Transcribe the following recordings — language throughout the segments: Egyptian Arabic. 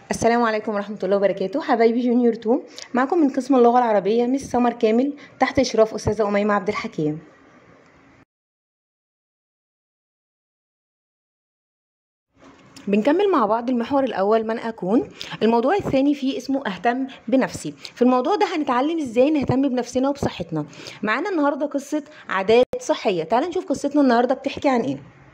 السلام عليكم ورحمة الله وبركاته حبايبي جونيور 2 معكم من قسم اللغة العربية مس سمر كامل تحت إشراف أستاذة أميمة عبد الحكيم بنكمل مع بعض المحور الأول من أكون الموضوع الثاني فيه اسمه أهتم بنفسي في الموضوع ده هنتعلم إزاي نهتم بنفسنا وبصحتنا معانا النهاردة قصة عادات صحية تعال نشوف قصتنا النهاردة بتحكي عن إيه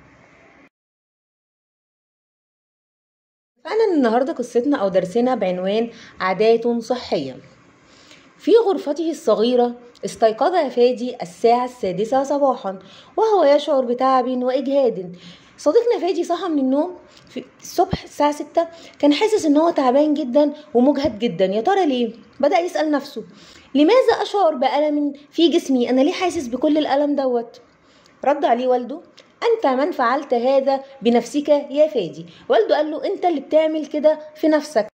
فأنا النهاردة قصتنا أو درسنا بعنوان عادات صحية في غرفته الصغيرة استيقظ فادي الساعة السادسة صباحا وهو يشعر بتعب وإجهاد صديقنا فادي صحى من النوم في الصبح الساعة ستة كان حاسس ان هو تعبان جدا ومجهد جدا يا ترى ليه؟ بدأ يسأل نفسه لماذا أشعر بألم في جسمي؟ أنا ليه حاسس بكل الألم دوت؟ رد عليه والده أنت من فعلت هذا بنفسك يا فادي والده قال له أنت اللي بتعمل كده في نفسك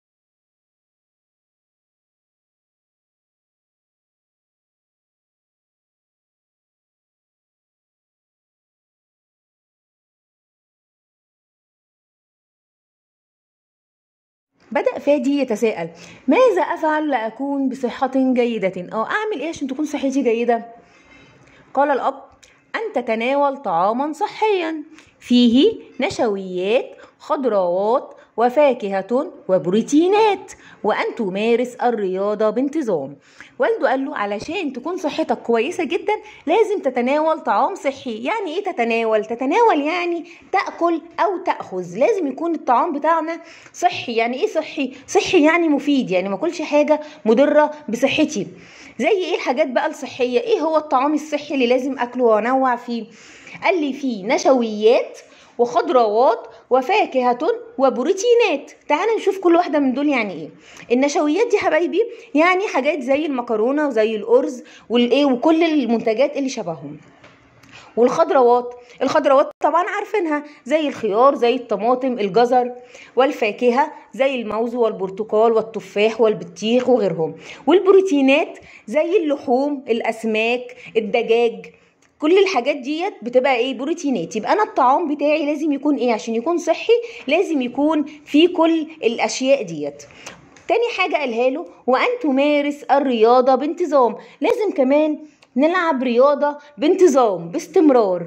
بدأ فادي يتساءل ماذا أفعل لأكون بصحة جيدة أو أعمل إيه عشان تكون صحتي جيدة قال الأب أن تتناول طعاما صحيا فيه نشويات خضروات وفاكهة وبروتينات وأن تمارس الرياضة بانتظام والده قال له علشان تكون صحتك كويسة جدا لازم تتناول طعام صحي يعني ايه تتناول تتناول يعني تأكل أو تأخذ لازم يكون الطعام بتاعنا صحي يعني ايه صحي صحي يعني مفيد يعني ما كلش حاجة مضرة بصحتي زي ايه الحاجات بقى الصحية ايه هو الطعام الصحي اللي لازم اكله وانوع فيه قال لي فيه نشويات وخضروات وفاكهة وبروتينات تعال نشوف كل واحدة من دول يعني ايه النشويات دي حبايبي يعني حاجات زي المكرونة وزي الأرز والايه وكل المنتجات اللي شبههم والخضروات الخضروات طبعا عارفينها زي الخيار زي الطماطم الجزر والفاكهة زي الموز والبرتقال والتفاح والبطيخ وغيرهم والبروتينات زي اللحوم الأسماك الدجاج كل الحاجات ديت بتبقى ايه بروتينات يبقى انا الطعام بتاعي لازم يكون ايه عشان يكون صحي لازم يكون فيه كل الاشياء ديت تاني حاجة قالها له وأن تمارس الرياضة بانتظام لازم كمان نلعب رياضة بانتظام باستمرار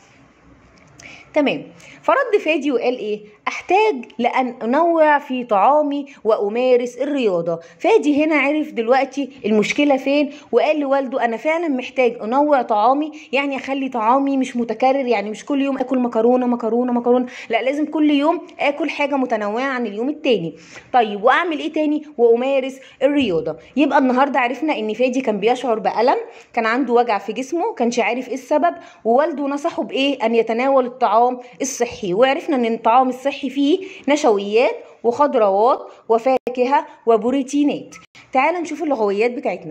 تمام فرد فادي وقال ايه احتاج لان انوع في طعامي وامارس الرياضه فادي هنا عرف دلوقتي المشكله فين وقال لوالده انا فعلا محتاج انوع طعامي يعني اخلي طعامي مش متكرر يعني مش كل يوم اكل مكرونه مكرونه مكرونه لا لازم كل يوم اكل حاجه متنوعه عن اليوم التاني طيب واعمل ايه تاني وامارس الرياضه يبقى النهارده عرفنا ان فادي كان بيشعر بالم كان عنده وجع في جسمه كانش عارف ايه السبب ووالده نصحه بايه ان يتناول الطعام الصحي وعرفنا ان الطعام الصحي فيه نشويات وخضروات وفاكهه وبروتينات تعال نشوف اللغويات بتاعتنا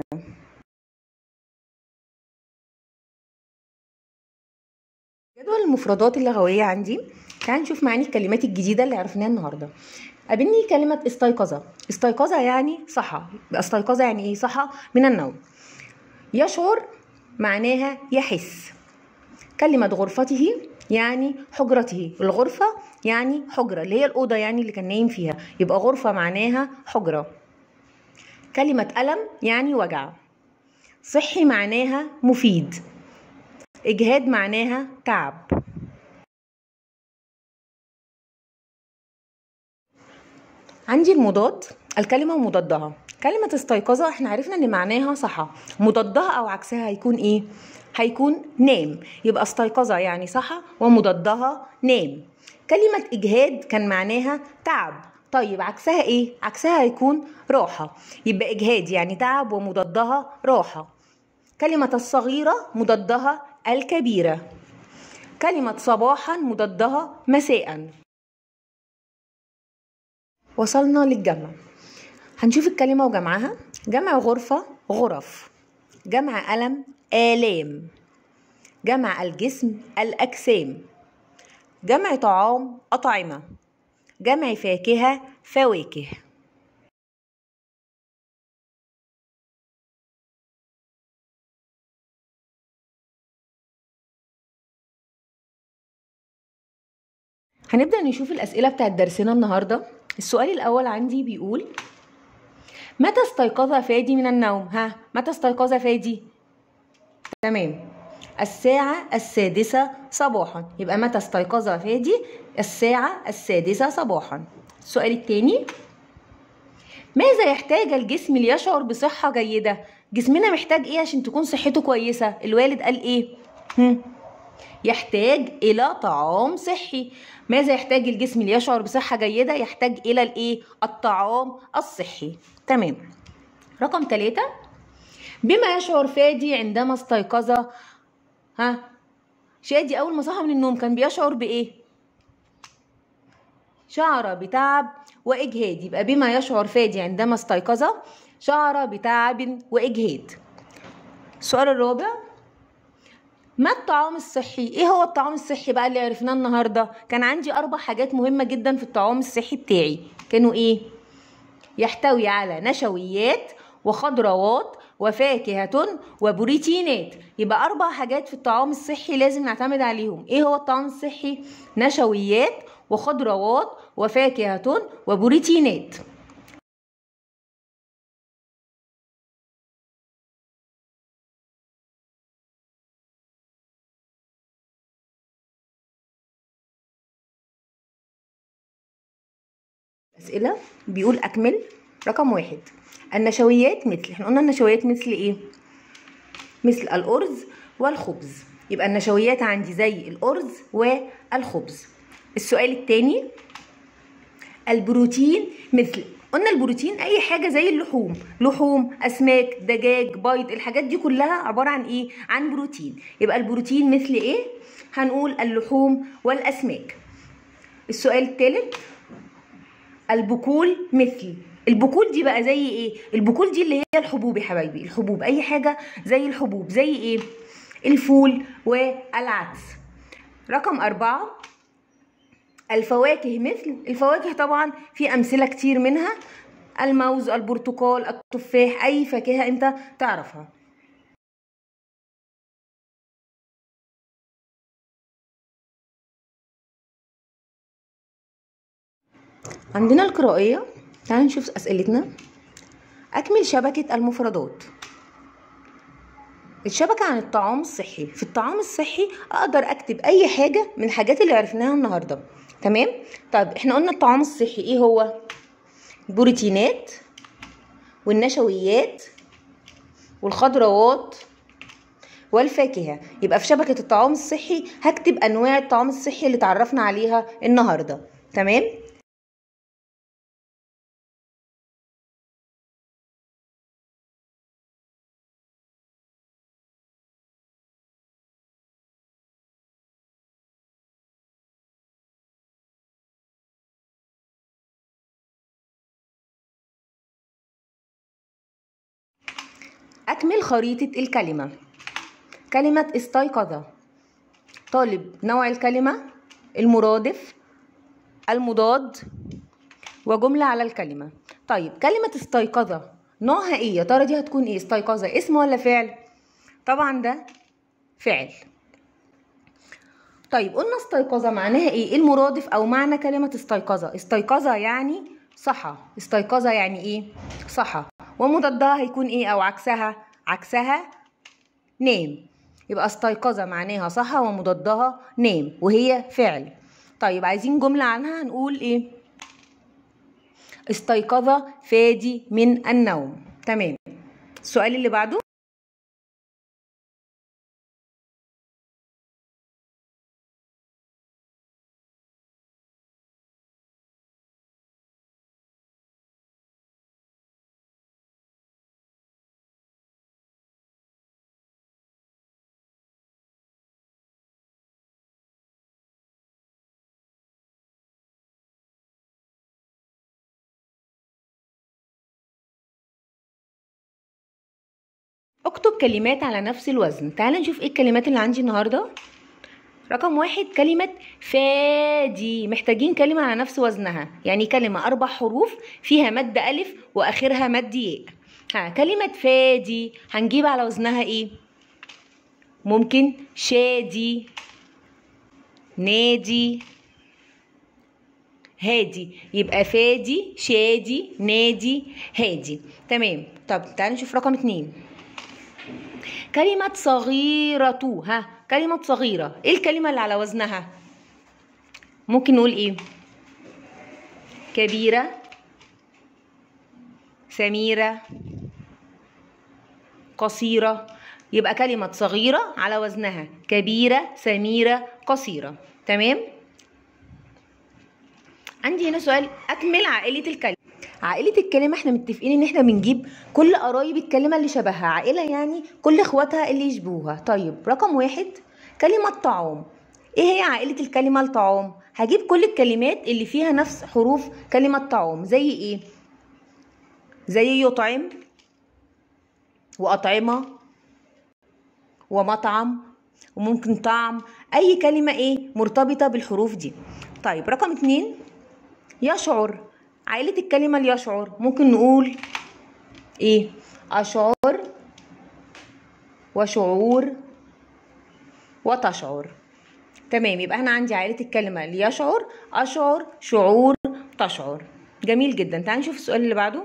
جدول المفردات اللغويه عندي تعال نشوف معاني الكلمات الجديده اللي عرفناها النهارده قابلني كلمة استيقظة استيقظة يعني صحى استيقظة يعني ايه صحى من النوم يشعر معناها يحس كلمة غرفته يعني حجرته الغرفة يعني حجرة اللي هي الأوضة يعني اللي كان نايم فيها يبقى غرفة معناها حجرة كلمة ألم يعني وجع صحي معناها مفيد إجهاد معناها تعب عندي المضاد الكلمة مضادها كلمة استيقظة احنا عرفنا ان معناها صحى مضادها او عكسها هيكون ايه هيكون نام يبقى استيقظة يعني صحى ومضادها نام كلمة إجهاد كان معناها تعب طيب عكسها ايه عكسها هيكون راحة يبقى إجهاد يعني تعب ومضادها راحة كلمة الصغيرة مضادها الكبيرة كلمة صباحا مضادها مساء وصلنا للجمع هنشوف الكلمة وجمعها جمع غرفة غرف جمع ألم آلام جمع الجسم الأجسام جمع طعام أطعمة جمع فاكهة فواكه هنبدأ نشوف الأسئلة بتاعت درسنا النهاردة السؤال الأول عندي بيقول متى استيقظ فادي من النوم ها متى استيقظ فادي تمام الساعة السادسة صباحا يبقى متى استيقظ فادي الساعة السادسة صباحا السؤال الثاني ماذا يحتاج الجسم ليشعر بصحة جيدة جسمنا محتاج ايه عشان تكون صحته كويسة الوالد قال ايه هم. يحتاج الى طعام صحي ماذا يحتاج الجسم ليشعر بصحة جيدة يحتاج الى الايه الطعام الصحي تمام رقم ثلاثة بما يشعر فادي عندما استيقظ ها شادي اول ما صحى من النوم كان بيشعر بايه شعر بتعب واجهاد يبقى بما يشعر فادي عندما استيقظ شعر بتعب واجهاد السؤال الرابع ما الطعام الصحي ايه هو الطعام الصحي بقى اللي عرفناه النهارده كان عندي اربع حاجات مهمه جدا في الطعام الصحي بتاعي كانوا ايه يحتوي على نشويات وخضروات وفاكهة وبروتينات يبقى أربع حاجات في الطعام الصحي لازم نعتمد عليهم إيه هو الطعام الصحي؟ نشويات وخضروات وفاكهة وبروتينات أسئلة بيقول أكمل رقم واحد النشويات مثل احنا قلنا النشويات مثل ايه مثل الأرز والخبز يبقى النشويات عندي زي الأرز والخبز السؤال الثاني البروتين مثل قلنا البروتين اي حاجه زي اللحوم لحوم اسماك دجاج بيض الحاجات دي كلها عباره عن ايه عن بروتين يبقى البروتين مثل ايه هنقول اللحوم والاسماك السؤال الثالث البقول مثل البقول دي بقى زي ايه البقول دي اللي هي الحبوب يا حبايبي الحبوب اي حاجه زي الحبوب زي ايه الفول والعدس رقم أربعة الفواكه مثل الفواكه طبعا في أمثلة كتير منها الموز البرتقال التفاح أي فاكهة أنت تعرفها عندنا القرائية تعالوا نشوف أسئلتنا أكمل شبكة المفردات الشبكة عن الطعام الصحي في الطعام الصحي أقدر أكتب أي حاجة من الحاجات اللي عرفناها النهاردة تمام طيب احنا قلنا الطعام الصحي ايه هو البروتينات والنشويات والخضروات والفاكهة يبقى في شبكة الطعام الصحي هكتب أنواع الطعام الصحي اللي تعرفنا عليها النهاردة تمام أكمل خريطة الكلمة كلمة استيقظ طالب نوع الكلمة المرادف المضاد وجملة على الكلمة طيب كلمة استيقظ نوعها ايه يا ترى دي هتكون ايه استيقظ اسم ولا فعل طبعا ده فعل طيب قلنا استيقظ معناها ايه المرادف او معنى كلمة استيقظ استيقظ يعني صحى استيقظ يعني ايه صحى ومضادها هيكون ايه او عكسها عكسها نام يبقى استيقظ معناها صحى ومضادها نام وهي فعل طيب عايزين جملة عنها هنقول ايه استيقظ فادي من النوم تمام السؤال اللي بعده اكتب كلمات على نفس الوزن تعال نشوف ايه الكلمات اللي عندي النهارده رقم واحد كلمة فادي محتاجين كلمة على نفس وزنها يعني كلمة أربع حروف فيها مد ألف وآخرها مد ياء ها كلمة فادي هنجيب على وزنها ايه ممكن شادي نادي هادي يبقى فادي شادي نادي هادي تمام طب تعالوا نشوف رقم اتنين كلمة صغيرة ها كلمة صغيرة ايه الكلمة اللي على وزنها ممكن نقول ايه كبيرة سميرة قصيرة يبقى كلمة صغيرة على وزنها كبيرة سميرة قصيرة تمام عندي هنا سؤال أكمل عائلة الكلمة عائلة الكلمة احنا متفقين ان احنا بنجيب كل قرايب الكلمة اللي شبهها عائلة يعني كل اخواتها اللي يشبهوها طيب رقم واحد كلمة طعام ايه هي عائلة الكلمة الطعام هجيب كل الكلمات اللي فيها نفس حروف كلمة طعام زي ايه زي يطعم وأطعمة ومطعم وممكن طعم أي كلمة إيه مرتبطة بالحروف دي طيب رقم اتنين يشعر عائلة الكلمة اللي يشعر ممكن نقول إيه أشعر وشعور وتشعر تمام يبقى احنا عندي عائلة الكلمة اللي يشعر أشعر شعور تشعر جميل جدا تعالوا نشوف السؤال اللي بعده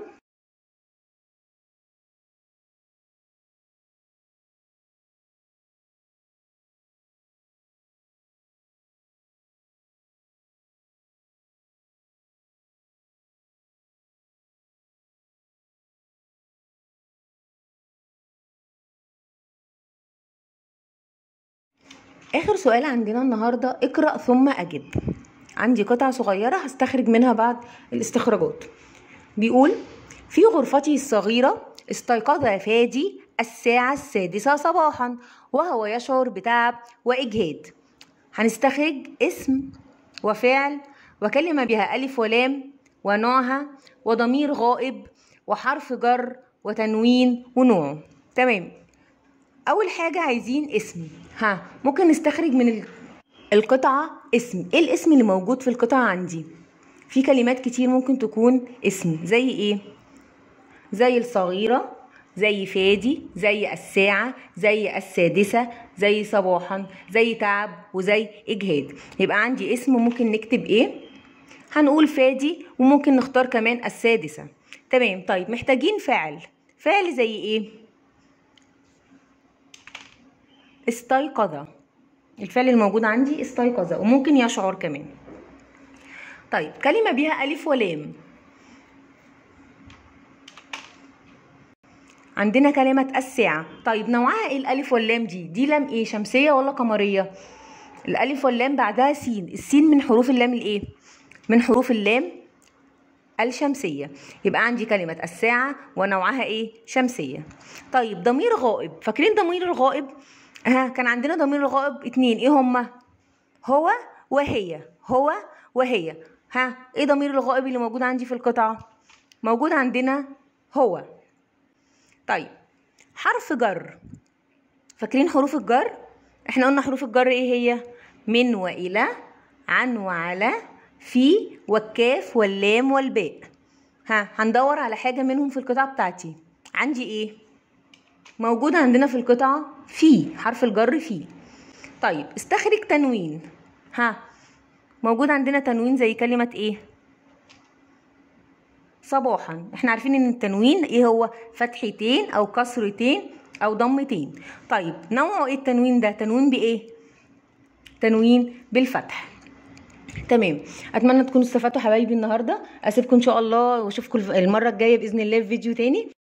آخر سؤال عندنا النهاردة اقرأ ثم أجب عندي قطعة صغيرة هستخرج منها بعض الاستخراجات بيقول في غرفته الصغيرة استيقظ فادي الساعة السادسة صباحا وهو يشعر بتعب وإجهاد هنستخرج اسم وفعل وكلمة بها ألف ولام ونوعها وضمير غائب وحرف جر وتنوين ونوعه تمام اول حاجه عايزين اسم ها ممكن نستخرج من ال- القطعه اسم ايه الاسم اللي موجود في القطعه عندي في كلمات كتير ممكن تكون اسم زي ايه زي الصغيره زي فادي زي الساعة زي السادسة زي صباحا زي تعب وزي إجهاد يبقى عندي اسم ممكن نكتب إيه هنقول فادي وممكن نختار كمان السادسة تمام طيب محتاجين فعل فعل زي إيه استيقظ الفعل الموجود عندي استيقظ وممكن يشعر كمان طيب كلمة بها ألف ولام عندنا كلمة الساعة طيب نوعها ايه الألف واللام دي دي لام ايه شمسية ولا قمرية الألف واللام بعدها سين السين من حروف اللام الايه من حروف اللام الشمسية يبقى عندي كلمة الساعة ونوعها ايه شمسية طيب ضمير غائب فاكرين ضمير الغائب ها كان عندنا ضمير الغائب اتنين ايه هما هو وهي هو وهي ها ايه ضمير الغائب اللي موجود عندي في القطعة موجود عندنا هو طيب حرف جر فاكرين حروف الجر احنا قلنا حروف الجر ايه هي من والى عن وعلى في والكاف واللام والباء ها هندور على حاجة منهم في القطعة بتاعتي عندي ايه موجود عندنا في القطعة في حرف الجر في طيب استخرج تنوين ها موجود عندنا تنوين زي كلمة ايه صباحا احنا عارفين ان التنوين ايه هو فتحتين او كسرتين او ضمتين طيب نوعه ايه التنوين ده تنوين بايه تنوين بالفتح تمام اتمنى تكونوا استفدتوا حبايبي النهارده اسيبكم ان شاء الله واشوفكم المره الجايه باذن الله في فيديو تاني